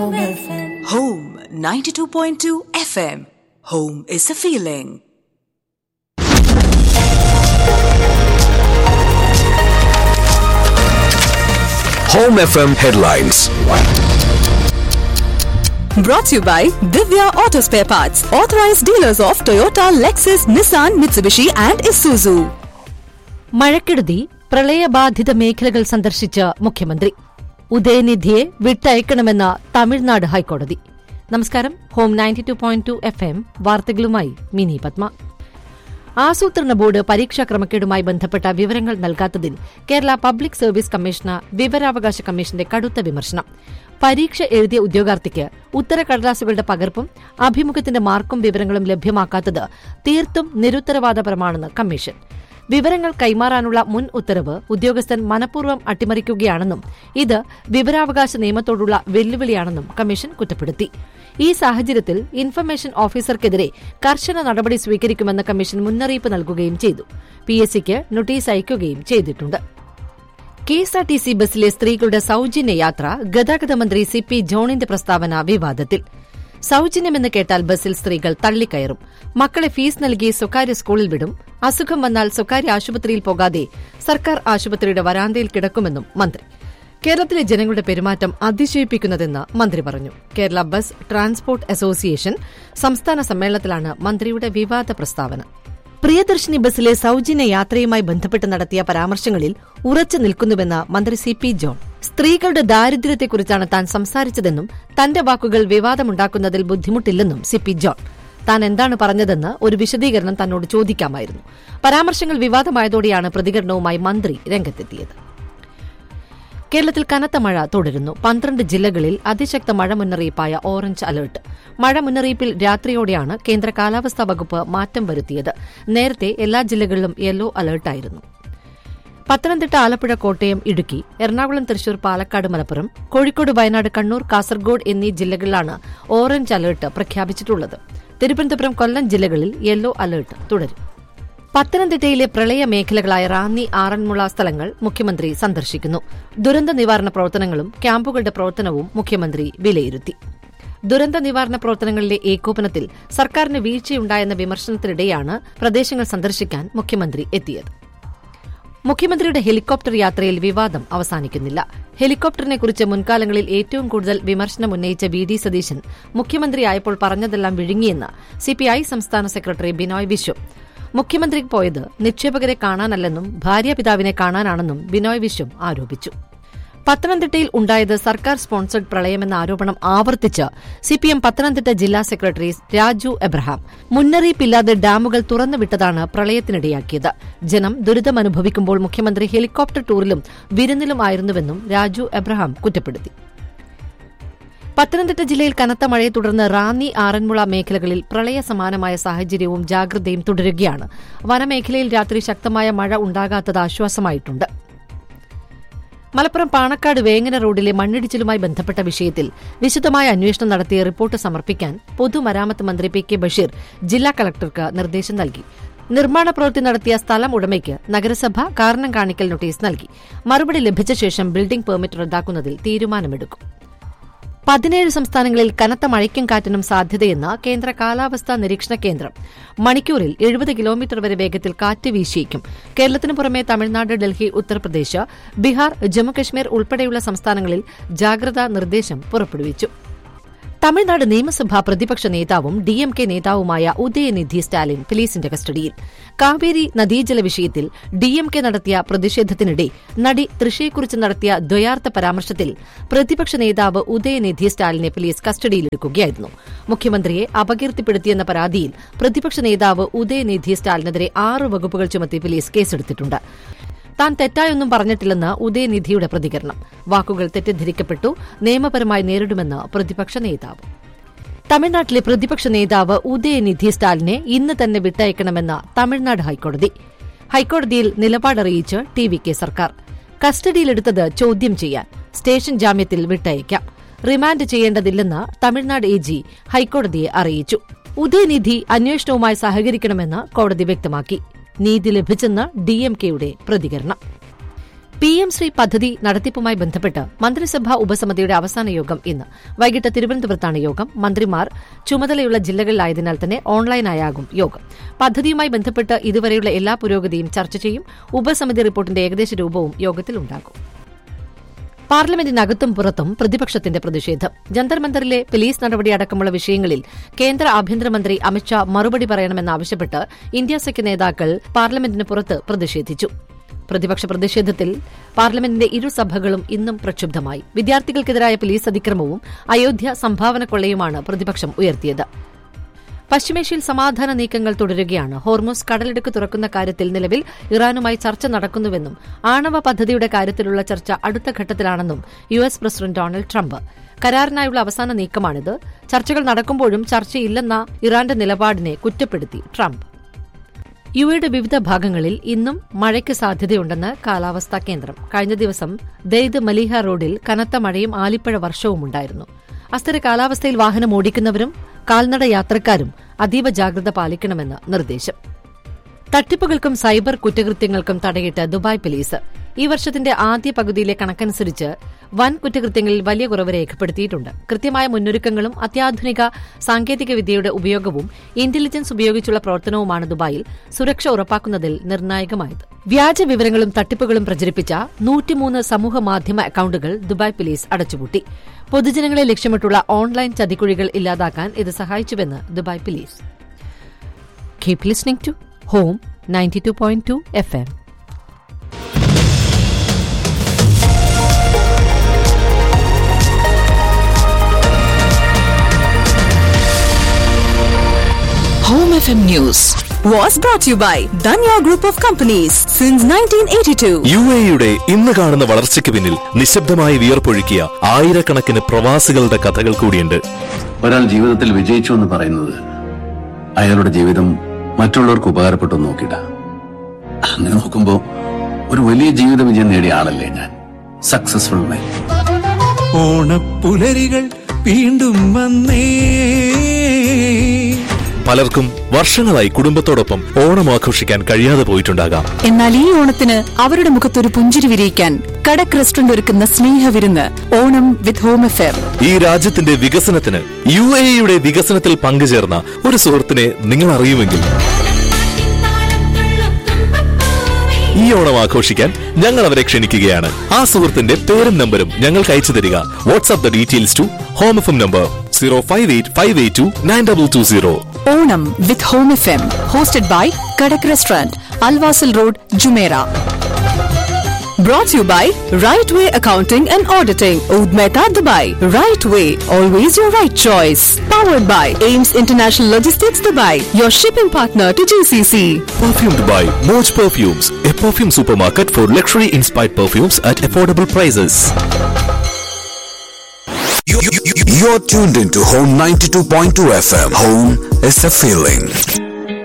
Home FM. Home 92.2 FM. Home is a feeling. Home FM headlines. Brought to you by Divya Auto Spare Parts, authorized dealers of Toyota, Lexus, Nissan, Mitsubishi, and Isuzu. മഴക്കെടുതി പ്രളയബാധിത മേഖലകൾ സന്ദർശിച്ച മുഖ്യമന്ത്രി ഉദയനിധിയെ വിട്ടയക്കണമെന്ന തമിഴ്നാട് ഹൈക്കോടതി നമസ്കാരം home ninety two point two F M വാർത്തകളുമായി മിനി പത്മ ആസൂത്രണ board പരീക്ഷാ ക്രമക്കേടുമായി ബന്ധപ്പെട്ട വിവരങ്ങൾ നൽകാത്തതിൽ കേരള പബ്ലിക് സർവീസ് കമ്മീഷന് വിവരാവകാശ കമ്മീഷന്റെ കടുത്ത വിമർശനം പരീക്ഷ എഴുതിയ ഉദ്യോഗാർത്ഥിക്ക് ഉത്തരക്കടലാസുകളുടെ പകർപ്പും അഭിമുഖത്തിന്റെ മാർക്കും വിവരങ്ങളും ലഭ്യമാക്കാത്തത് തീർത്തും നിരുത്തരവാദപരമാണെന്ന് കമ്മീഷൻ വിവരങ്ങൾ കൈമാറാനുള്ള മുൻ ഉത്തരവ് ഉദ്യോഗസ്ഥൻ മനഃപൂർവ്വം അട്ടിമറിക്കുകയാണെന്നും ഇത് വിവരാവകാശ നിയമത്തോടുള്ള വെല്ലുവിളിയാണെന്നും കമ്മീഷൻ കുറ്റപ്പെടുത്തി ഈ സാഹചര്യത്തിൽ ഇൻഫർമേഷൻ ഓഫീസർക്കെതിരെ കർശന നടപടി സ്വീകരിക്കുമെന്ന് കമ്മീഷൻ മുന്നറിയിപ്പ് നൽകുകയും ചെയ്തു പി എസ് സിക്ക് നോട്ടീസ് അയക്കുകയും ചെയ്തിട്ടുണ്ട് കെഎസ്ആർടിസി ബസ്സിലെ സ്ത്രീകളുടെ സൌജന്യ യാത്ര ഗതാഗത മന്ത്രി സി പി ജോണിന്റെ പ്രസ്താവന വിവാദത്തിൽ സൌജന്യമെന്ന് കേട്ടാൽ ബസ്സിൽ സ്ത്രീകൾ തള്ളിക്കയറും മക്കളെ ഫീസ് നൽകി സ്വകാര്യ സ്കൂളിൽ വിടും അസുഖം വന്നാൽ സ്വകാര്യ ആശുപത്രിയിൽ പോകാതെ സർക്കാർ ആശുപത്രിയുടെ വരാന്തയിൽ കിടക്കുമെന്നും മന്ത്രി കേരളത്തിലെ ജനങ്ങളുടെ പെരുമാറ്റം അതിശയിപ്പിക്കുന്നതെന്ന് മന്ത്രി പറഞ്ഞു കേരള ബസ് ട്രാൻസ്പോർട്ട് അസോസിയേഷൻ സംസ്ഥാന സമ്മേളനത്തിലാണ് മന്ത്രിയുടെ വിവാദ പ്രസ്താവന പ്രിയദർശിനി ബസ്സിലെ സൌജന്യ യാത്രയുമായി ബന്ധപ്പെട്ട് നടത്തിയ പരാമർശങ്ങളിൽ ഉറച്ചു നിൽക്കുന്നുവെന്ന് മന്ത്രി സി പി ജോൺ സ്ത്രീകളുടെ ദാരിദ്ര്യത്തെക്കുറിച്ചാണ് താൻ സംസാരിച്ചതെന്നും തന്റെ വാക്കുകൾ വിവാദമുണ്ടാക്കുന്നതിൽ ബുദ്ധിമുട്ടില്ലെന്നും സി പി ജോൺ താൻ എന്താണ് പറഞ്ഞതെന്ന് ഒരു വിശദീകരണം തന്നോട് ചോദിക്കാമായിരുന്നു പരാമർശങ്ങൾ വിവാദമായതോടെയാണ് പ്രതികരണവുമായി മന്ത്രി രംഗത്തെത്തിയത് കേരളത്തിൽ കനത്ത മഴ തുടരുന്നു പന്ത്രണ്ട് ജില്ലകളിൽ അതിശക്ത മഴ മുന്നറിയിപ്പായ ഓറഞ്ച് അലർട്ട് മഴ മുന്നറിയിപ്പിൽ രാത്രിയോടെയാണ് കേന്ദ്ര കാലാവസ്ഥാ വകുപ്പ് മാറ്റം വരുത്തിയത് നേരത്തെ എല്ലാ ജില്ലകളിലും യെല്ലോ അലർട്ടായിരുന്നു പത്തനംതിട്ട ആലപ്പുഴ കോട്ടയം ഇടുക്കി എറണാകുളം തൃശൂർ പാലക്കാട് മലപ്പുറം കോഴിക്കോട് വയനാട് കണ്ണൂർ കാസർഗോഡ് എന്നീ ജില്ലകളിലാണ് ഓറഞ്ച് അലർട്ട് പ്രഖ്യാപിച്ചിട്ടുള്ളത് തിരുവനന്തപുരം കൊല്ലം ജില്ലകളിൽ യെല്ലോ അലർട്ട് തുടരും പത്തനംതിട്ടയിലെ പ്രളയ മേഖലകളായ റാന്നി ആറന്മുള സ്ഥലങ്ങൾ മുഖ്യമന്ത്രി സന്ദർശിക്കുന്നു ദുരന്ത നിവാരണ പ്രവർത്തനങ്ങളും ക്യാമ്പുകളുടെ പ്രവർത്തനവും മുഖ്യമന്ത്രി വിലയിരുത്തി ദുരന്ത നിവാരണ പ്രവർത്തനങ്ങളിലെ ഏകോപനത്തിൽ സർക്കാരിന് വീഴ്ചയുണ്ടായെന്ന വിമർശനത്തിനിടെയാണ് പ്രദേശങ്ങൾ സന്ദർശിക്കാൻ മുഖ്യമന്ത്രി എത്തിയത് മുഖ്യമന്ത്രിയുടെ ഹെലികോപ്റ്റർ യാത്രയിൽ വിവാദം അവസാനിക്കുന്നില്ല ഹെലികോപ്റ്ററിനെക്കുറിച്ച് മുൻകാലങ്ങളിൽ ഏറ്റവും കൂടുതൽ വിമർശനം ഉന്നയിച്ച വി ഡി സതീശൻ മുഖ്യമന്ത്രിയായപ്പോൾ പറഞ്ഞതെല്ലാം വിഴുങ്ങിയെന്ന് സിപിഐ സംസ്ഥാന സെക്രട്ടറി ബിനോയ് വിശ്വം മുഖ്യമന്ത്രി പോയത് നിക്ഷേപകരെ കാണാനല്ലെന്നും ഭാര്യാപിതാവിനെ കാണാനാണെന്നും ബിനോയ് വിശ്വം ആരോപിച്ചു പത്തനംതിട്ടയിൽ ഉണ്ടായത് സർക്കാർ സ്പോൺസർഡ് പ്രളയമെന്ന ആരോപണം ആവർത്തിച്ച് സിപിഎം പത്തനംതിട്ട ജില്ലാ സെക്രട്ടറി രാജു എബ്രഹാം മുന്നറിയിപ്പില്ലാതെ ഡാമുകൾ തുറന്നുവിട്ടതാണ് പ്രളയത്തിനിടയാക്കിയത് ജനം ദുരിതമനുഭവിക്കുമ്പോൾ മുഖ്യമന്ത്രി ഹെലികോപ്റ്റർ ടൂറിലും വിരുന്നിലും ആയിരുന്നുവെന്നും രാജു എബ്രഹാം കുറ്റപ്പെടുത്തി പത്തനംതിട്ട ജില്ലയിൽ കനത്ത മഴയെ തുടർന്ന് റാന്നി ആറന്മുള മേഖലകളിൽ പ്രളയ സമാനമായ സാഹചര്യവും ജാഗ്രതയും തുടരുകയാണ് വനമേഖലയിൽ രാത്രി ശക്തമായ മഴ ഉണ്ടാകാത്തത് ആശ്വാസമായിട്ടുണ്ട് മലപ്പുറം പാണക്കാട് വേങ്ങര റോഡിലെ മണ്ണിടിച്ചിലുമായി ബന്ധപ്പെട്ട വിഷയത്തിൽ വിശദമായ അന്വേഷണം നടത്തി റിപ്പോർട്ട് സമർപ്പിക്കാൻ പൊതുമരാമത്ത് മന്ത്രി പി കെ ബഷീർ ജില്ലാ കളക്ടർക്ക് നിർദ്ദേശം നൽകി നിർമ്മാണ പ്രവൃത്തി നടത്തിയ സ്ഥലം ഉടമയ്ക്ക് നഗരസഭ കാരണം കാണിക്കൽ നോട്ടീസ് നൽകി മറുപടി ലഭിച്ച ശേഷം ബിൽഡിംഗ് പെർമിറ്റ് റദ്ദാക്കുന്നതിൽ തീരുമാനമെടുക്കും പതിനേഴ് സംസ്ഥാനങ്ങളിൽ കനത്ത മഴയ്ക്കും കാറ്റിനും സാധ്യതയെന്ന് കേന്ദ്ര കാലാവസ്ഥാ നിരീക്ഷണ കേന്ദ്രം മണിക്കൂറിൽ എഴുപത് കിലോമീറ്റർ വരെ വേഗത്തിൽ കാറ്റ് വീശിയേക്കും കേരളത്തിനു പുറമെ തമിഴ്നാട് ഡൽഹി ഉത്തർപ്രദേശ് ബീഹാർ ജമ്മുകശ്മീർ ഉൾപ്പെടെയുള്ള സംസ്ഥാനങ്ങളിൽ ജാഗ്രതാ നിർദ്ദേശം പുറപ്പെടുവിച്ചു തമിഴ്നാട് നിയമസഭാ പ്രതിപക്ഷ നേതാവും ഡിഎംകെ നേതാവുമായ ഉദയനിധി സ്റ്റാലിൻ പോലീസിന്റെ കസ്റ്റഡിയിൽ കാവേരി നദീജല വിഷയത്തിൽ ഡിഎംകെ നടത്തിയ പ്രതിഷേധത്തിനിടെ നടി തൃഷയെക്കുറിച്ച് നടത്തിയ ദ്വയാർത്ഥ പരാമർശത്തിൽ പ്രതിപക്ഷ നേതാവ് ഉദയനിധി സ്റ്റാലിനെ പോലീസ് കസ്റ്റഡിയിലെടുക്കുകയായിരുന്നു മുഖ്യമന്ത്രിയെ അപകീർത്തിപ്പെടുത്തിയെന്ന പരാതിയിൽ പ്രതിപക്ഷ നേതാവ് ഉദയനിധി സ്റ്റാലിനെതിരെ ആറ് വകുപ്പുകൾ ചുമത്തി പോലീസ് കേസെടുത്തിട്ടുണ്ട് താൻ തെറ്റായൊന്നും പറഞ്ഞിട്ടില്ലെന്ന് ഉദയനിധിയുടെ പ്രതികരണം വാക്കുകൾ തെറ്റിദ്ധരിക്കപ്പെട്ടു നിയമപരമായി നേരിടുമെന്ന് പ്രതിപക്ഷ നേതാവ് തമിഴ്നാട്ടിലെ പ്രതിപക്ഷ നേതാവ് ഉദയനിധി സ്റ്റാലിനെ ഇന്ന് തന്നെ വിട്ടയക്കണമെന്ന് തമിഴ്നാട് ഹൈക്കോടതി ഹൈക്കോടതിയിൽ നിലപാടറിയിച്ച് ടി വി കെ സർക്കാർ കസ്റ്റഡിയിലെടുത്തത് ചോദ്യം ചെയ്യാൻ സ്റ്റേഷൻ ജാമ്യത്തിൽ വിട്ടയക്കാം റിമാൻഡ് ചെയ്യേണ്ടതില്ലെന്ന് തമിഴ്നാട് എ ജി ഹൈക്കോടതിയെ അറിയിച്ചു ഉദയനിധി അന്വേഷണവുമായി സഹകരിക്കണമെന്ന് കോടതി വ്യക്തമാക്കി നീതി ലഭിച്ചെന്ന് ഡിഎംകെയുടെ പ്രതികരണം പി എം ശ്രീ പദ്ധതി നടത്തിപ്പുമായി ബന്ധപ്പെട്ട് മന്ത്രിസഭാ ഉപസമിതിയുടെ അവസാന യോഗം ഇന്ന് വൈകിട്ട് തിരുവനന്തപുരത്താണ് യോഗം മന്ത്രിമാർ ചുമതലയുള്ള ജില്ലകളിലായതിനാൽ തന്നെ ഓൺലൈനായാകും യോഗം പദ്ധതിയുമായി ബന്ധപ്പെട്ട് ഇതുവരെയുള്ള എല്ലാ പുരോഗതിയും ചർച്ച ചെയ്യും ഉപസമിതി റിപ്പോർട്ടിന്റെ ഏകദേശ രൂപവും യോഗത്തിലുണ്ടാകും പാർലമെന്റിനകത്തും പുറത്തും പ്രതിപക്ഷത്തിന്റെ പ്രതിഷേധം ജന്തർ മന്ദറിലെ പോലീസ് നടപടി അടക്കമുള്ള വിഷയങ്ങളിൽ കേന്ദ്ര ആഭ്യന്തരമന്ത്രി അമിത്ഷാ മറുപടി പറയണമെന്നാവശ്യപ്പെട്ട് ഇന്ത്യ സഖ്യ നേതാക്കൾ പാർലമെന്റിന് പുറത്ത് പ്രതിഷേധിച്ചു പ്രതിപക്ഷ പ്രതിഷേധത്തിൽ പാർലമെന്റിന്റെ ഇരുസഭകളും ഇന്നും പ്രക്ഷുബ്ധമായി വിദ്യാർത്ഥികൾക്കെതിരായ പോലീസ് അതിക്രമവും അയോധ്യ സംഭാവന കൊള്ളയുമാണ് പ്രതിപക്ഷം ഉയർത്തിയത് പശ്ചിമേഷ്യയിൽ സമാധാന നീക്കങ്ങൾ തുടരുകയാണ് ഹോർമോസ് കടലിടുക്ക് തുറക്കുന്ന കാര്യത്തിൽ നിലവിൽ ഇറാനുമായി ചർച്ച നടക്കുന്നുവെന്നും ആണവ പദ്ധതിയുടെ കാര്യത്തിലുള്ള ചർച്ച അടുത്ത ഘട്ടത്തിലാണെന്നും U S president Donald Trump കരാറിനായുള്ള അവസാന നീക്കമാണിത് ചർച്ചകൾ നടക്കുമ്പോഴും ചർച്ചയില്ലെന്ന ഇറാന്റെ നിലപാടിനെ കുറ്റപ്പെടുത്തി ട്രംപ് യുഎയുടെ വിവിധ ഭാഗങ്ങളിൽ ഇന്നും മഴയ്ക്ക് സാധ്യതയുണ്ടെന്ന് കാലാവസ്ഥാ കേന്ദ്രം കഴിഞ്ഞ ദിവസം ദെയ്ദ് മലീഹ റോഡിൽ കനത്ത മഴയും ആലിപ്പഴ വർഷവും ഉണ്ടായിരുന്നു അസ്ഥിര കാലാവസ്ഥയിൽ വാഹനം ഓടിക്കുന്നവരും കാൽനട യാത്രക്കാരും അതീവ ജാഗ്രത പാലിക്കണമെന്ന് നിർദ്ദേശം തട്ടിപ്പുകൾക്കും സൈബർ കുറ്റകൃത്യങ്ങൾക്കും തടയിട്ട് ദുബായ് പോലീസ് ഈ വർഷത്തിന്റെ ആദ്യ പകുതിയിലെ കണക്കനുസരിച്ച് വൻ കുറ്റകൃത്യങ്ങളിൽ വലിയ കുറവ് രേഖപ്പെടുത്തിയിട്ടുണ്ട് കൃത്യമായ മുന്നൊരുക്കങ്ങളും അത്യാധുനിക സാങ്കേതിക വിദ്യയുടെ ഉപയോഗവും ഇന്റലിജൻസ് ഉപയോഗിച്ചുള്ള പ്രവർത്തനവുമാണ് ദുബായിൽ സുരക്ഷ ഉറപ്പാക്കുന്നതിൽ നിർണായകമായത് വ്യാജ വിവരങ്ങളും തട്ടിപ്പുകളും പ്രചരിപ്പിച്ച നൂറ്റിമൂന്ന് സമൂഹ മാധ്യമ അക്കൌണ്ടുകൾ ദുബായ് പോലീസ് അടച്ചുപൂട്ടി പൊതുജനങ്ങളെ ലക്ഷ്യമിട്ടുള്ള ഓൺലൈൻ ചതിക്കുഴികൾ ഇല്ലാതാക്കാൻ ഇത് സഹായിച്ചുവെന്ന് Dubai police keep listening to home ninety two point two F M Home FM News was brought to you by Danya Group of Companies since 1982. U എയുടെ ഇന്ന് കാണുന്ന വളർച്ചയ്ക്ക് പിന്നിൽ നിശബ്ദമായി വിയർപ്പൊഴുക്കിയ ആയിരക്കണക്കിന് പ്രവാസികളുടെ കഥകൾ കൂടിയുണ്ട് ഒരാൾ ജീവിതത്തിൽ വിജയിച്ചു എന്ന് പറയുന്നത് അയാളുടെ ജീവിതം മറ്റുള്ളവർക്ക് ഉപകാരപ്പെട്ടു എന്ന് നോക്കിയിട്ട അങ്ങനെ നോക്കുമ്പോ ഒരു വലിയ ജീവിത വിജയം നേടിയ ആളല്ലേ ഞാൻ സക്സസ്ഫുൾ മാൻ ഓണപ്പുലരികൾ വീണ്ടും വന്നേ പലർക്കും വർഷങ്ങളായി കുടുംബത്തോടൊപ്പം ഓണം ആഘോഷിക്കാൻ കഴിയാതെ പോയിട്ടുണ്ടാകാം എന്നാൽ ഈ ഓണത്തിന് അവരുടെ മുഖത്തൊരു പുഞ്ചിരി വിരിയിക്കാൻ കടക് റെസ്റ്റോറന്റ് ഒരുക്കുന്ന സ്നേഹവിരുന്ന് ഓണം വിത്ത് ഹോം എഫെയർ ഈ രാജ്യത്തിന്റെ വികസനത്തിന് യു എയുടെ വികസനത്തിൽ പങ്കുചേർന്ന ഒരു സുഹൃത്തിനെ നിങ്ങൾ അറിയുമെങ്കിൽ ഈ ഓണം ആഘോഷിക്കാൻ ഞങ്ങൾ അവരെ ക്ഷണിക്കുകയാണ് ആ സുഹൃത്തിന്റെ പേരും നമ്പരും ഞങ്ങൾക്ക് അയച്ചു തരിക WhatsApp the details to home F M number zero five eight five eight two nine double two zero Onam with home F M hosted by Kadak restaurant Al Wasl road Jumeirah Brought to you by Right Way Accounting and Auditing, Oud Mehta, Dubai. Right Way, always your right choice. Powered by Ames International Logistics, Dubai, your shipping partner to GCC. Perfumed by Moj Perfumes, a perfume supermarket for luxury inspired perfumes at affordable prices. You're tuned into Home 92.2 FM. Home is a feeling.